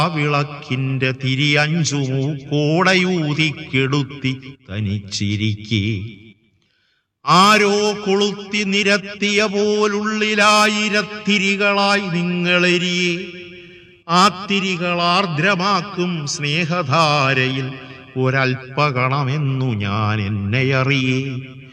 വിളക്കിന്റെ തിരിയഞ്ചു മൂക്കോടയൂതിക്കെടുത്തി തനിച്ചിരിക്കേ ആരോ കൊളുത്തി നിരത്തിയ പോലുള്ളിലായിരത്തിരികളായി നിങ്ങളെരിയെ ആ തിരികളാർദ്രമാക്കും സ്നേഹധാരയിൽ ഒരൽപ്പകണമെന്നു ഞാൻ എന്നെ അറിയേ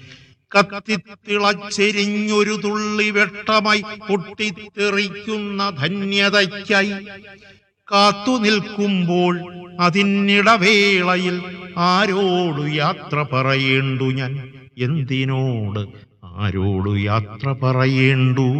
കത്തിത്തിളച്ചെരിഞ്ഞൊരു തുള്ളി വെട്ടമായി പൊട്ടിത്തെറിക്കുന്ന ധന്യതയ്ക്കായി കാത്തു നിൽക്കുമ്പോൾ അതിനിടവേളയിൽ ആരോടു യാത്ര പറയേണ്ടു ഞാൻ എന്തിനോട് ആരോടു യാത്ര പറയേണ്ടു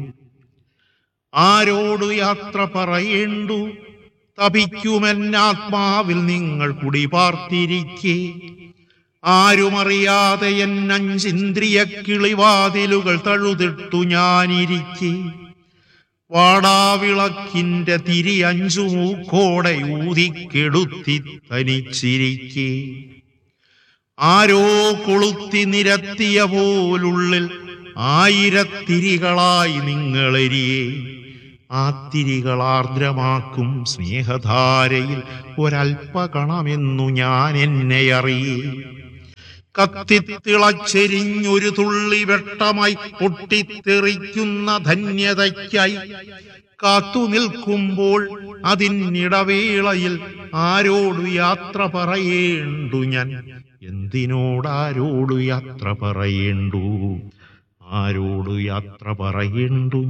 ആരോടു യാത്ര പറയേണ്ടു തപിക്കുമെന്നാത്മാവിൽ നിങ്ങൾ കുടിപാർത്തിരിക്കേ ആരുമറിയാതെ എന്നഞ്ചിന്ദ്രിയ കിളിവാതിലുകൾ തഴുതിട്ടു ഞാനിരിക്കേ വാടാവിളക്കിന്റെ തിരി അഞ്ചു മൂക്കോടെ ഊതിക്കെടുത്തി തനിച്ചിരിക്കേ ആരോ കൊളുത്തി നിരത്തിയ പോലുള്ളിൽ ആയിരത്തിരികളായി നിങ്ങളെരിയേ ആ തിരികൾ ആർദ്രമാക്കും സ്നേഹധാരയിൽ ഒരൽപ്പകണമെന്നു ഞാൻ എന്നെ അറിയേ കത്തിത്തിളച്ചെരിഞ്ഞൊരു തുള്ളി വെട്ടമായി പൊട്ടിത്തെറിക്കുന്ന ധന്യതയ്ക്കായി കാത്തു നിൽക്കുമ്പോൾ അതിനിടവേളയിൽ ആരോടു യാത്ര പറയേണ്ടു ഞാൻ എന്തിനോടാരോടു യാത്ര പറയേണ്ടു ആരോടു യാത്ര പറയേണ്ടു